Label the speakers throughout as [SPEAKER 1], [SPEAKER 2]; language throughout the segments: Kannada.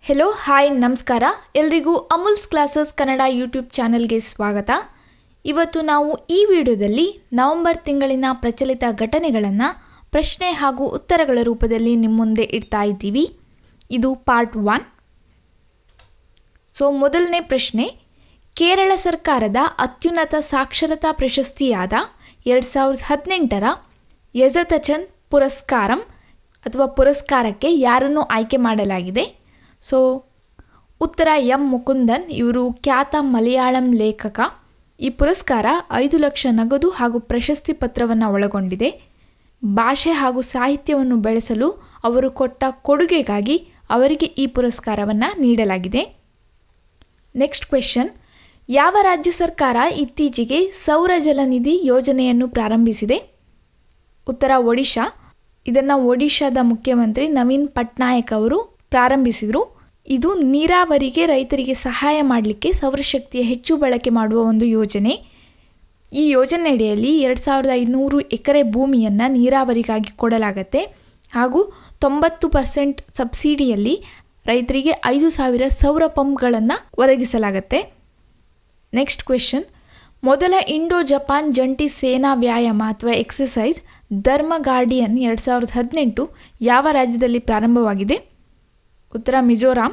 [SPEAKER 1] ಹೆಲೋ ಹಾಯ್ ನಮಸ್ಕಾರ ಎಲ್ರಿಗೂ ಅಮೂಲ್ಸ್ ಕ್ಲಾಸಸ್ ಕನ್ನಡ ಯೂಟ್ಯೂಬ್ ಚಾನೆಲ್ಗೆ ಸ್ವಾಗತ ಇವತ್ತು ನಾವು ಈ ವಿಡಿಯೋದಲ್ಲಿ ನವೆಂಬರ್ ತಿಂಗಳಿನ ಪ್ರಚಲಿತ ಘಟನೆಗಳನ್ನು ಪ್ರಶ್ನೆ ಹಾಗೂ ಉತ್ತರಗಳ ರೂಪದಲ್ಲಿ ನಿಮ್ಮ ಮುಂದೆ ಇಡ್ತಾ ಇದ್ದೀವಿ ಇದು ಪಾರ್ಟ್ ಒನ್ ಸೊ ಮೊದಲನೇ ಪ್ರಶ್ನೆ ಕೇರಳ ಸರ್ಕಾರದ ಅತ್ಯುನ್ನತ ಸಾಕ್ಷರತಾ ಪ್ರಶಸ್ತಿಯಾದ ಎರಡು ಸಾವಿರದ ಹದಿನೆಂಟರ ಯಜತಚನ್ ಪುರಸ್ಕಾರಂ ಅಥವಾ ಪುರಸ್ಕಾರಕ್ಕೆ ಯಾರನ್ನು ಆಯ್ಕೆ ಮಾಡಲಾಗಿದೆ ಸೊ ಉತ್ತರ ಎಂ ಮುಕುಂದನ್ ಇವರು ಖ್ಯಾತ ಮಲಯಾಳಂ ಲೇಖಕ ಈ ಪುರಸ್ಕಾರ ಐದು ಲಕ್ಷ ನಗದು ಹಾಗೂ ಪ್ರಶಸ್ತಿ ಪತ್ರವನ್ನು ಒಳಗೊಂಡಿದೆ ಭಾಷೆ ಹಾಗೂ ಸಾಹಿತ್ಯವನ್ನು ಬೆಳೆಸಲು ಅವರು ಕೊಟ್ಟ ಕೊಡುಗೆಗಾಗಿ ಅವರಿಗೆ ಈ ಪುರಸ್ಕಾರವನ್ನು ನೀಡಲಾಗಿದೆ ನೆಕ್ಸ್ಟ್ ಕ್ವೆಶನ್ ಯಾವ ರಾಜ್ಯ ಸರ್ಕಾರ ಇತ್ತೀಚೆಗೆ ಸೌರ ಜಲನಿಧಿ ಯೋಜನೆಯನ್ನು ಪ್ರಾರಂಭಿಸಿದೆ ಉತ್ತರ ಒಡಿಶಾ ಇದನ್ನು ಒಡಿಶಾದ ಮುಖ್ಯಮಂತ್ರಿ ನವೀನ್ ಪಟ್ನಾಯಕ್ ಅವರು ಪ್ರಾರಂಭಿಸಿದರು ಇದು ನೀರಾವರಿಗೆ ರೈತರಿಗೆ ಸಹಾಯ ಮಾಡಲಿಕ್ಕೆ ಸೌರಶಕ್ತಿಯ ಹೆಚ್ಚು ಬಳಕೆ ಮಾಡುವ ಒಂದು ಯೋಜನೆ ಈ ಯೋಜನೆಯಡಿಯಲ್ಲಿ ಎರಡು ಸಾವಿರದ ಐನೂರು ಎಕರೆ ಭೂಮಿಯನ್ನು ನೀರಾವರಿಗಾಗಿ ಕೊಡಲಾಗತ್ತೆ ಹಾಗೂ ತೊಂಬತ್ತು ಪರ್ಸೆಂಟ್ ಸಬ್ಸಿಡಿಯಲ್ಲಿ ರೈತರಿಗೆ ಐದು ಸಾವಿರ ಸೌರ ಪಂಪ್ಗಳನ್ನು ಒದಗಿಸಲಾಗತ್ತೆ ನೆಕ್ಸ್ಟ್ ಕ್ವೆಶನ್ ಮೊದಲ ಇಂಡೋ ಜಪಾನ್ ಜಂಟಿ ಸೇನಾ ವ್ಯಾಯಾಮ ಅಥವಾ ಎಕ್ಸಸೈಸ್ ಧರ್ಮ ಗಾರ್ಡಿಯನ್ ಎರಡು ಸಾವಿರದ ಹದಿನೆಂಟು ಯಾವ ರಾಜ್ಯದಲ್ಲಿ ಪ್ರಾರಂಭವಾಗಿದೆ ಉತ್ತರ ಮಿಜೋರಾಂ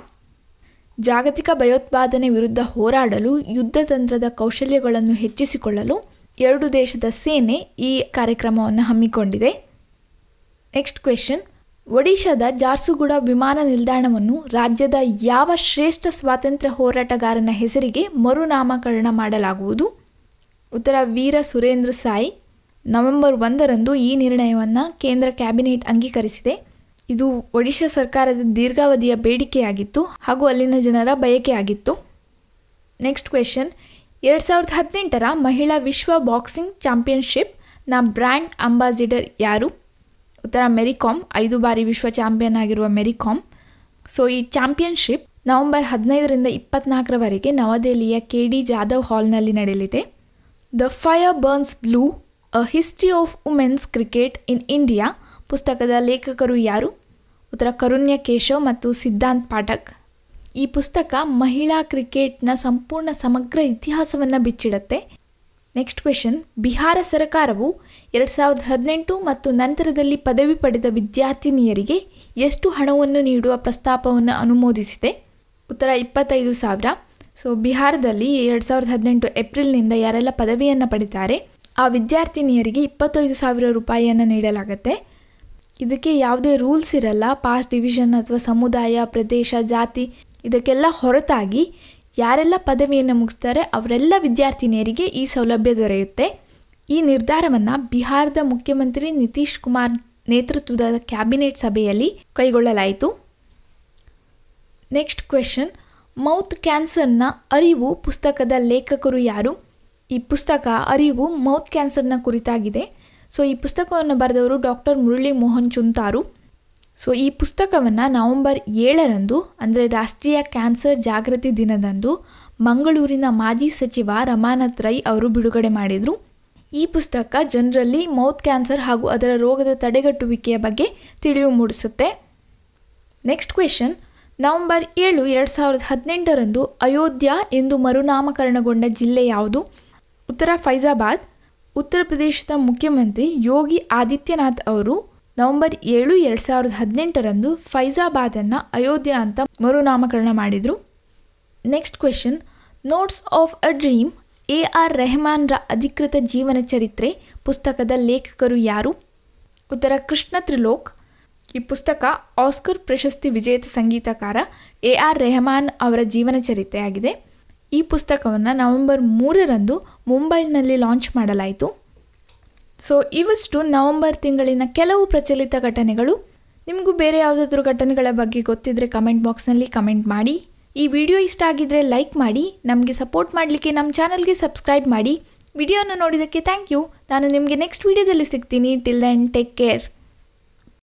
[SPEAKER 1] ಜಾಗತಿಕ ಭಯೋತ್ಪಾದನೆ ವಿರುದ್ಧ ಹೋರಾಡಲು ಯುದ್ಧ ತಂತ್ರದ ಕೌಶಲ್ಯಗಳನ್ನು ಹೆಚ್ಚಿಸಿಕೊಳ್ಳಲು ಎರಡು ದೇಶದ ಸೇನೆ ಈ ಕಾರ್ಯಕ್ರಮವನ್ನು ಹಮ್ಮಿಕೊಂಡಿದೆ ನೆಕ್ಸ್ಟ್ ಕ್ವೆಶನ್ ಒಡಿಶಾದ ಜಾರ್ಸುಗುಡ ವಿಮಾನ ನಿಲ್ದಾಣವನ್ನು ರಾಜ್ಯದ ಯಾವ ಶ್ರೇಷ್ಠ ಸ್ವಾತಂತ್ರ್ಯ ಹೋರಾಟಗಾರನ ಹೆಸರಿಗೆ ಮರುನಾಮಕರಣ ಮಾಡಲಾಗುವುದು ಉತ್ತರ ವೀರ ಸುರೇಂದ್ರ ಸಾಯಿ ನವೆಂಬರ್ ಒಂದರಂದು ಈ ನಿರ್ಣಯವನ್ನು ಕೇಂದ್ರ ಕ್ಯಾಬಿನೆಟ್ ಅಂಗೀಕರಿಸಿದೆ ಇದು ಒಡಿಶಾ ಸರ್ಕಾರದ ದೀರ್ಘಾವಧಿಯ ಬೇಡಿಕೆಯಾಗಿತ್ತು ಹಾಗೂ ಅಲ್ಲಿನ ಜನರ ಬಯಕೆಯಾಗಿತ್ತು ನೆಕ್ಸ್ಟ್ ಕ್ವೆಶನ್ ಎರಡು ಸಾವಿರದ ಹದಿನೆಂಟರ ಮಹಿಳಾ ವಿಶ್ವ ಬಾಕ್ಸಿಂಗ್ ಚಾಂಪಿಯನ್ಶಿಪ್ನ ಬ್ರ್ಯಾಂಡ್ ಅಂಬಾಸಿಡರ್ ಯಾರು ಉತ್ತರ ಮೆರಿಕಾಮ್ ಐದು ಬಾರಿ ವಿಶ್ವ ಚಾಂಪಿಯನ್ ಆಗಿರುವ ಮೆರಿಕಾಮ್ ಸೊ ಈ ಚಾಂಪಿಯನ್ಶಿಪ್ ನವೆಂಬರ್ ಹದಿನೈದರಿಂದ ಇಪ್ಪತ್ನಾಲ್ಕರವರೆಗೆ ನವದೆಹಲಿಯ ಕೆ ಡಿ ಜಾಧವ್ ಹಾಲ್ನಲ್ಲಿ ನಡೆಯಲಿದೆ the fire burns blue a history of women's cricket in India ಪುಸ್ತಕದ ಲೇಖಕರು ಯಾರು ಉತ್ತರ ಕರುಣ್ಯ ಕೇಶವ್ ಮತ್ತು ಸಿದ್ಧಾಂತ್ ಪಾಠಕ್ ಈ ಪುಸ್ತಕ ಮಹಿಳಾ ಕ್ರಿಕೆಟ್ನ ಸಂಪೂರ್ಣ ಸಮಗ್ರ ಇತಿಹಾಸವನ್ನು ಬಿಚ್ಚಿಡುತ್ತೆ ನೆಕ್ಸ್ಟ್ ಕ್ವೆಶನ್ ಬಿಹಾರ ಸರ್ಕಾರವು ಎರಡು ಸಾವಿರದ ಹದಿನೆಂಟು ಮತ್ತು ನಂತರದಲ್ಲಿ ಪದವಿ ಪಡೆದ ವಿದ್ಯಾರ್ಥಿನಿಯರಿಗೆ ಎಷ್ಟು ಹಣವನ್ನು ನೀಡುವ ಪ್ರಸ್ತಾಪವನ್ನು ಅನುಮೋದಿಸಿದೆ ಉತ್ತರ ಇಪ್ಪತ್ತೈದು ಸಾವಿರ ಸೊ ಬಿಹಾರದಲ್ಲಿ ಎರಡು ಸಾವಿರದ ಹದಿನೆಂಟು ಏಪ್ರಿಲ್ನಿಂದ ಯಾರೆಲ್ಲ ಪದವಿಯನ್ನು ಪಡಿತಾರೆ ಆ ವಿದ್ಯಾರ್ಥಿನಿಯರಿಗೆ ಇಪ್ಪತ್ತೈದು ಸಾವಿರ ರೂಪಾಯಿಯನ್ನು ನೀಡಲಾಗುತ್ತೆ ಇದಕ್ಕೆ ಯಾವುದೇ ರೂಲ್ಸ್ ಇರಲ್ಲ ಪಾಸ್ ಡಿವಿಷನ್ ಅಥವಾ ಸಮುದಾಯ ಪ್ರದೇಶ ಜಾತಿ ಇದಕ್ಕೆಲ್ಲ ಹೊರತಾಗಿ ಯಾರೆಲ್ಲ ಪದವಿಯನ್ನು ಮುಗಿಸ್ತಾರೆ ಅವರೆಲ್ಲ ವಿದ್ಯಾರ್ಥಿನಿಯರಿಗೆ ಈ ಸೌಲಭ್ಯ ದೊರೆಯುತ್ತೆ ಈ ನಿರ್ಧಾರವನ್ನು ಬಿಹಾರದ ಮುಖ್ಯಮಂತ್ರಿ ನಿತೀಶ್ ಕುಮಾರ್ ನೇತೃತ್ವದ ಕ್ಯಾಬಿನೆಟ್ ಸಭೆಯಲ್ಲಿ ಕೈಗೊಳ್ಳಲಾಯಿತು ನೆಕ್ಸ್ಟ್ ಕ್ವೆಶನ್ ಮೌತ್ ಕ್ಯಾನ್ಸರ್ನ ಅರಿವು ಪುಸ್ತಕದ ಲೇಖಕರು ಯಾರು ಈ ಪುಸ್ತಕ ಅರಿವು ಮೌತ್ ಕ್ಯಾನ್ಸರ್ನ ಕುರಿತಾಗಿದೆ ಸೊ ಈ ಪುಸ್ತಕವನ್ನು ಬರೆದವರು ಡಾಕ್ಟರ್ ಮುರಳಿ ಮೋಹನ್ ಚುಂತಾರು ಸೊ ಈ ಪುಸ್ತಕವನ್ನು ನವೆಂಬರ್ ಏಳರಂದು ಅಂದರೆ ರಾಷ್ಟ್ರೀಯ ಕ್ಯಾನ್ಸರ್ ಜಾಗೃತಿ ದಿನದಂದು ಮಂಗಳೂರಿನ ಮಾಜಿ ಸಚಿವ ರಮಾನಾಥ್ ರೈ ಅವರು ಬಿಡುಗಡೆ ಮಾಡಿದರು ಈ ಪುಸ್ತಕ ಜನರಲ್ಲಿ ಮೌತ್ ಕ್ಯಾನ್ಸರ್ ಹಾಗೂ ಅದರ ರೋಗದ ತಡೆಗಟ್ಟುವಿಕೆಯ ಬಗ್ಗೆ ತಿಳಿವು ಮೂಡಿಸುತ್ತೆ ನೆಕ್ಸ್ಟ್ ಕ್ವೆಶನ್ ನವೆಂಬರ್ ಏಳು ಎರಡು ಸಾವಿರದ ಹದಿನೆಂಟರಂದು ಅಯೋಧ್ಯ ಎಂದು ಮರುನಾಮಕರಣಗೊಂಡ ಜಿಲ್ಲೆ ಯಾವುದು ಉತ್ತರ ಫೈಜಾಬಾದ್ ಉತ್ತರ ಪ್ರದೇಶದ ಮುಖ್ಯಮಂತ್ರಿ ಯೋಗಿ ಆದಿತ್ಯನಾಥ್ ಅವರು ನವೆಂಬರ್ ಏಳು ಎರಡು ಸಾವಿರದ ಹದಿನೆಂಟರಂದು ಫೈಜಾಬಾದನ್ನು ಅಯೋಧ್ಯ ಅಂತ ಮರುನಾಮಕರಣ ಮಾಡಿದರು next question notes of a dream A R ರೆಹಮಾನ್ರ ಅಧಿಕೃತ ಜೀವನ ಚರಿತ್ರೆ ಪುಸ್ತಕದ ಲೇಖಕರು ಯಾರು ಉತ್ತರ ಕೃಷ್ಣ ತ್ರಿಲೋಕ್ ಈ ಪುಸ್ತಕ ಆಸ್ಕರ್ ಪ್ರಶಸ್ತಿ ವಿಜೇತ ಸಂಗೀತಕಾರ ಎ ಆರ್ ರೆಹಮಾನ್ ಅವರ ಜೀವನ ಚರಿತ್ರೆಯಾಗಿದೆ ಈ ಪುಸ್ತಕವನ್ನು ನವೆಂಬರ್ ಮೂರರಂದು ಮುಂಬೈನಲ್ಲಿ ಲಾಂಚ್ ಮಾಡಲಾಯಿತು ಸೊ ಇವಷ್ಟು ನವೆಂಬರ್ ತಿಂಗಳಿನ ಕೆಲವು ಪ್ರಚಲಿತ ಘಟನೆಗಳು ನಿಮಗೂ ಬೇರೆ ಯಾವುದಾದ್ರೂ ಘಟನೆಗಳ ಬಗ್ಗೆ ಗೊತ್ತಿದ್ದರೆ ಕಮೆಂಟ್ ಬಾಕ್ಸ್ನಲ್ಲಿ ಕಮೆಂಟ್ ಮಾಡಿ ಈ ವಿಡಿಯೋ ಇಷ್ಟ ಆಗಿದ್ದರೆ ಲೈಕ್ ಮಾಡಿ ನಮಗೆ ಸಪೋರ್ಟ್ ಮಾಡಲಿಕ್ಕೆ ನಮ್ಮ ಚಾನಲ್ಗೆ ಸಬ್ಸ್ಕ್ರೈಬ್ ಮಾಡಿ ವಿಡಿಯೋನ ನೋಡಿದ್ದಕ್ಕೆ ಥ್ಯಾಂಕ್ ಯು ನಾನು ನಿಮಗೆ ನೆಕ್ಸ್ಟ್ ವಿಡಿಯೋದಲ್ಲಿ ಸಿಗ್ತೀನಿ ಟಿಲ್ ದೆನ್ ಟೇಕ್ ಕೇರ್